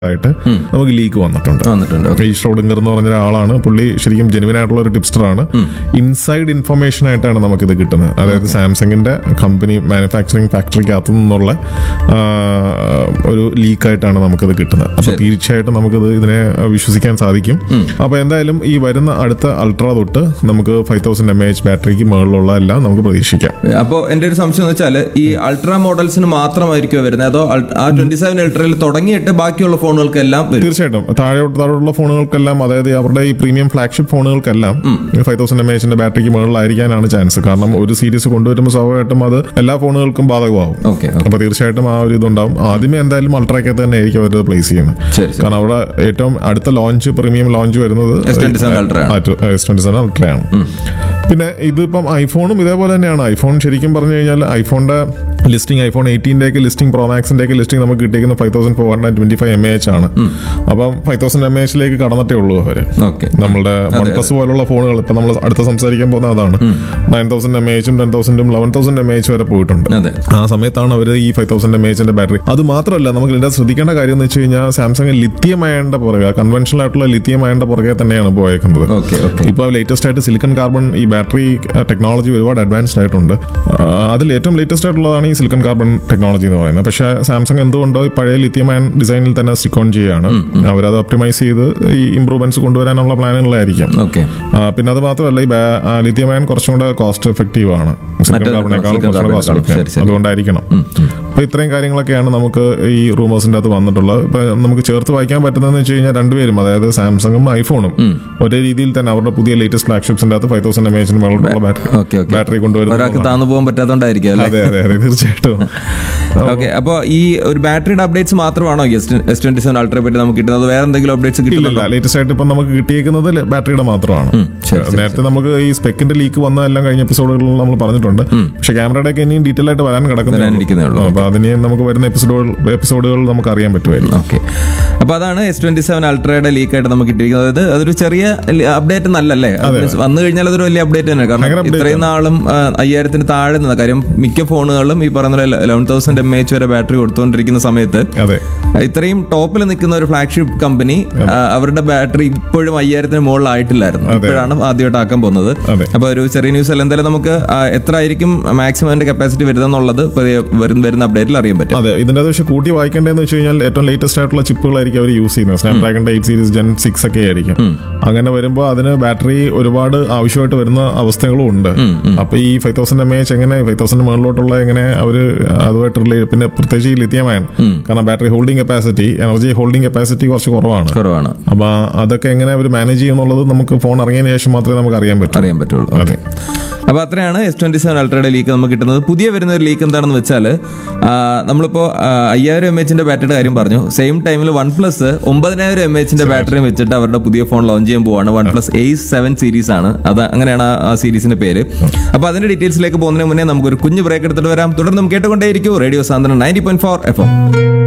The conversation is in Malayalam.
ആയിട്ട് നമുക്ക് ലീക്ക് വന്നിട്ടുണ്ട് വന്നിട്ടുണ്ട് ഓക്കെ ഈ ഷ്രോഡിംഗർ എന്ന് പറഞ്ഞ ഒരാളാണ് പുള്ളി ശരിക്കും ജെനുവിൻ ആയിട്ടുള്ള ഒരു ടിപ്സ്റ്റർ ആണ് ഇൻസൈഡ് ഇൻഫർമേഷൻ ആയിട്ടാണ് നമുക്കിത് കിട്ടുന്നത് അതായത് സാംസങ്ങിന്റെ കമ്പനി മാനുഫാക്ചറിങ് ഫാക്ടറിക്കകത്തു നിന്നുള്ള ആ, ഒരു ലീക്ക് ആയിട്ടാണ് നമുക്കിത് കിട്ടുന്നത് അപ്പൊ തീർച്ചയായിട്ടും നമുക്കിത് ഇതിനെ വിശ്വസിക്കാൻ സാധിക്കും അപ്പൊ എന്തായാലും ഈ വരുന്ന അടുത്ത അൾട്ര തൊട്ട് നമുക്ക് ഫൈവ് തൗസൻഡ് എം എച്ച് ബാറ്ററിക്ക് മുകളിലുള്ള എല്ലാം നമുക്ക് പ്രതീക്ഷിക്കാം അപ്പോൾ എന്റെ ഒരു സംശയം എന്ന് വെച്ചാൽ ഈ അൾട്രാ മോഡൽസിന് മാത്രമായിരിക്കുമോ വരുന്നത് അതോ അൾ- ആ ട്വന്റി സെവൻ അൾട്രയിൽ തുടങ്ങിയിട്ട് ബാക്കിയുള്ള ഫോണുകൾക്കെല്ലാം വരും തീർച്ചയായിട്ടും താഴെ താഴെയുള്ള ഫോണുകൾക്കെല്ലാം അതായത് അവരുടെ ഈ പ്രീമിയം ഫ്ലാഗ്ഷിപ്പ് ഫോണുകൾക്കെല്ലാം ഫൈവ് തൗസൻഡ് എം എച്ചിന്റെ ബാറ്ററിക്ക് മുകളിലായിരിക്കാനാണ് ചാൻസ് കാരണം ഒരു സീരീസ് കൊണ്ടുവരുമ്പോൾ സ്വാഭാവികമായിട്ടും അത് എല്ലാ ഫോണുകൾക്കും ബാധകമാവും ഓക്കെ അപ്പൊ തീർച്ചയായിട്ടും ആ ഒരു ഇതുണ്ടാവും ആദ്യമേ എന്തായാലും അൾട്രയ്ക്കകത്ത് തന്നെ ആയിരിക്കും അവർ പ്ലേസ് ചെയ്യുന്നത് ശരി ശരി കാരണം അവിടെ ഏറ്റവും അടുത്ത ലോഞ്ച് പ്രീമിയം ലോഞ്ച് വരുന്നത് S27 Ultra ആണ്. എസ് ട്വന്റി സെവൻ അൾട്രയാണ് പിന്നെ ഇതിപ്പം ഐഫോണും ഇതേപോലെ തന്നെയാണ് ഐഫോൺ ശരിക്കും പറഞ്ഞു കഴിഞ്ഞാൽ ഐഫോണിന്റെ ലിസ്റ്റിംഗ് ഐഫോൺ എയ്റ്റീൻ്റെ ഒക്കെ ലിസ്റ്റിംഗ് പ്രോ മാക്സിന്റെ ഒക്കെ ലിസ്റ്റിംഗ് നമുക്ക് കിട്ടിയിരിക്കുന്ന five thousand four hundred twenty five M H ആണ് അപ്പം ഫൈവ് തൗസൻഡ് എം എച്ചിലേക്ക് കടന്നിട്ടേ ഉള്ളൂ അവര് ഓക്കെ നമ്മളുടെ വൺ പ്ലസ് പോലുള്ള ഫോണുകൾ ഇപ്പൊ നമ്മൾ അടുത്ത സംസാരിക്കാൻ പോകുന്ന അതാണ് നയൻ തൗസൻഡ് എം എച്ചും ടെൻ തൗസൻഡും ലെവൻ തൗസൻഡ് എം എച്ച് വരെ പോയിട്ടുണ്ട് അതെ ആ സമയത്താണ് അവർ ഈ ഫൈവ് തൗസൻഡ് എം എച്ചിന്റെ ബാറ്ററി അത് മാത്രമല്ല നമുക്ക് ഇതിന്റെ ശ്രദ്ധിക്കേണ്ട കാര്യം എന്ന് വെച്ച് കഴിഞ്ഞാൽ സാംസങ് ലിത്തിയം അയണിന്റെ പുറകെ കൺവെൻഷണൽ ആയിട്ടുള്ള ലിത്തിയം അയണിന്റെ പുറകെ തന്നെയാണ് പോയേക്കുന്നത് ഓക്കെ ഓക്കെ ഇപ്പോൾ ലേറ്റസ്റ്റ് ആയിട്ട് സിലിക്കൺ കാർബൺ ഈ ബാറ്ററി ടെക്നോളജി ഒരുപാട് അഡ്വാൻസ്ഡ് ആയിട്ടുണ്ട് ആ, അതിൽ ഏറ്റവും ലേറ്റസ്റ്റ് ആയിട്ടുള്ളതാണ് ഈ സിലിക്കൺ കാർബൺ ടെക്നോളജി എന്ന് പറയുന്നത് പക്ഷേ സാംസങ് എന്തുകൊണ്ടോ ഈ പഴയ ലിത്തിയം അയൺ ഡിസൈനിൽ തന്നെ സ്റ്റിക്ക് ഓൺ ചെയ്യുകയാണ് അവരത് ഒപ്റ്റിമൈസ് ചെയ്ത് ഈ ഇംപ്രൂവ്മെന്റ്സ് കൊണ്ടുവരാനുള്ള പ്ലാനുകളായിരിക്കും ഓക്കെ ആ, പിന്നെ അത് മാത്രമല്ല ഈ ലിത്തിയം അയൺ കുറച്ചും കൂടെ കോസ്റ്റ് എഫക്റ്റീവ് ആണ് സിലിക്കൺ മറ്റേ കാർബണേക്കാൾ silicon കുറച്ചും കൂടെ കോസ്റ്റ് carbon ശരി, ശരി. അതുകൊണ്ടായിരിക്കണം അപ്പൊ ഇത്രയും കാര്യങ്ങളൊക്കെയാണ് നമുക്ക് ഈ റൂമേഴ്സിന്റെ അകത്ത് വന്നിട്ടുള്ളത് ഇപ്പൊ നമുക്ക് ചേർത്ത് വായിക്കാൻ പറ്റുന്നതെന്ന് വെച്ച് കഴിഞ്ഞാൽ രണ്ടുപേരും അതായത് സാംസങ്ങും ഐഫോണും ഒരേ രീതിയിൽ തന്നെ അവരുടെ പുതിയ ലേറ്റസ്റ്റ് ഫ്ലാഗ്ഷിപ്സിന്റെ അകത്ത് ഫൈവ് തൗസൻഡ് എം എച്ചിന് മുകളിലുള്ള ഓക്കെ ഓക്കെ ബാറ്ററി കൊണ്ടുവരുന്നത് ഒരാൾക്ക് താന്നു പോകാൻ പറ്റാത്തോണ്ടായിരിക്കും അല്ലേ അതെ അതെ അതെ തീർച്ചയായിട്ടും ഓക്കെ അപ്പോൾ ഈ ഒരു ബാറ്ററിയുടെ അപ്ഡേറ്റ്സ് മാത്രമാണോ എസ് ട്വന്റി സെവൻ അൾട്രയെ പറ്റി നമുക്ക് കിട്ടുന്നത് വേറെ എന്തെങ്കിലും അപ്ഡേറ്റ്സ് കിട്ടുന്നുണ്ടോ ഇല്ല ലേറ്റസ്റ്റ് ആയിട്ട് ഇപ്പൊ നമുക്ക് കിട്ടിയേക്കുന്നത് ബാറ്ററിയുടെ മാത്രമാണ് ശരി, ശരി, നേരത്തെ നമുക്ക് ഈ സ്പെക്കിന്റെ ലീക്ക് വന്നതെല്ലാം കഴിഞ്ഞ എപ്പിസോഡുകളിൽ നമ്മൾ പറഞ്ഞിട്ടുണ്ട് പക്ഷെ ക്യാമറയുടെ ഒക്കെ ഇനിയും ഡീറ്റെയിൽ ആയിട്ട് വരാൻ വരാനിരിക്കുന്നേ ഉള്ളൂ. കിടക്കുന്നു അപ്പൊ അതിനെ നമുക്ക് വരുന്ന എപ്പിസോഡുകൾ എപ്പിസോഡുകൾ നമുക്ക് അറിയാൻ പറ്റുമായിരിക്കും ഓക്കെ അപ്പൊ അതാണ് എസ് ട്വന്റി സെവൻ അൾട്രയുടെ ലീക്ക് ആയിട്ട് നമുക്ക് കിട്ടിയിരിക്കുന്നത് അതായത് അതൊരു ചെറിയ അപ്ഡേറ്റ് നല്ലല്ലേ അത് means വന്നു കഴിഞ്ഞാൽ അതൊരു വലിയ അപ്ഡേറ്റ് തന്നെ ഭയങ്കര കാരണം update ഇത്രയും നാളും ആ, അയ്യായിരത്തിന് താഴെ നിന്ന കാര്യം മിക്ക ഫോണുകളിലും ഈ പറഞ്ഞ ലെവൻ തൗസൻഡ് എം എച്ച് വരെ ബാറ്ററി കൊടുത്തുകൊണ്ടിരിക്കുന്ന സമയത്ത് അതെ ഇത്രയും ടോപ്പിൽ നിൽക്കുന്ന ഒരു ഫ്ലാഗ്ഷിപ്പ് കമ്പനി അവരുടെ ബാറ്ററി ഇപ്പോഴും അയ്യായിരത്തിന് മുകളിലായിട്ടില്ലായിരുന്നു ഇപ്പോഴാണ് ആദ്യമായിട്ട് ആക്കാൻ പോകുന്നത് അതെ. അപ്പൊ ഒരു ചെറിയ ന്യൂസ് അല്ല എന്തായാലും നമുക്ക് ആ, എത്ര ആയിരിക്കും മാക്സിമം അതിന്റെ കപ്പാസിറ്റി വരുന്നെന്നുള്ളത് പതിയെ വരുന്ന വരുന്ന അപ്ഡേറ്റിൽ അറിയാൻ പറ്റും അതെ ഇതിന്റെ പക്ഷേ കൂട്ടി വായിക്കേണ്ടതെന്ന് വെച്ച് കഴിഞ്ഞാൽ ഏറ്റവും ലേറ്റസ്റ്റ് ആയിട്ടുള്ള ചിപ്പുകളായിരിക്കും അവർ യൂസ് ചെയ്യുന്നത് സ്നാപ്ഡ്രാഗണിന്റെ എയ്റ്റ് സീരീസ് ജെൻ സിക്സ് ഒക്കെ ആയിരിക്കും അങ്ങനെ വരുമ്പോൾ അതിന് ബാറ്ററി ഒരുപാട് ആവശ്യമായിട്ട് വരുന്ന അവസ്ഥകളും ഉണ്ട് അപ്പൊ ഈ ഫൈവ് തൗസൻഡ് എം എച്ച് എങ്ങനെ ഫൈവ് തൗസൻഡ് മുകളിലോട്ടുള്ള എങ്ങനെ അവര് അതുമായിട്ട് റിലേ- പിന്നെ പ്രത്യേകിച്ച് ഈ ലിത്തിയമായൻ കാരണം battery holding capacity energy holding capacity കുറച്ച് കുറവാണ് കുറവാണ് അപ്പൊ അതൊക്കെ എങ്ങനെ അവർ മാനേജ് ചെയ്യുന്നുള്ളത് നമുക്ക് ഫോൺ ഇറങ്ങിയതിനു ശേഷം മാത്രമേ നമുക്ക് അറിയാൻ പറ്റൂ അറിയാൻ പറ്റുള്ളൂ അതെ അപ്പൊ അത്രയാണ് എസ് ട്വന്റി സെവൻ അൾട്രയുടെ ലീക്ക് നമുക്ക് കിട്ടുന്നത് പുതിയ വരുന്ന ഒരു ലീക്ക് എന്താണെന്ന് വെച്ചാൽ നമ്മളിപ്പോ ആ, അയ്യായിരം എം എച്ചിന്റെ ബാറ്ററിയുടെ കാര്യം പറഞ്ഞു സെയിം ടൈമിൽ വൺ പ്ലസ് ഒമ്പതിനായിരം എം എച്ചിന്റെ ബാറ്ററി വെച്ചിട്ട് അവരുടെ പുതിയ ഫോൺ ലോഞ്ച് ചെയ്യാൻ പോവാണ് OnePlus eight seven series ആണ് അത് അങ്ങനെയാണ് ആ- ആ സീരീസിന്റെ പേര് അപ്പൊ അതിന്റെ ഡീറ്റെയിൽസിലേക്ക് പോകുന്നതിന് മുന്നേ നമുക്ക് ഒരു കുഞ്ഞു ബ്രേക്ക് എടുത്തിട്ട് വരാം തുടർന്ന് നമുക്ക് കേട്ടുകൊണ്ടേയിരിക്കും റേഡിയോ സാന്ദ്രൻ ninety point four F M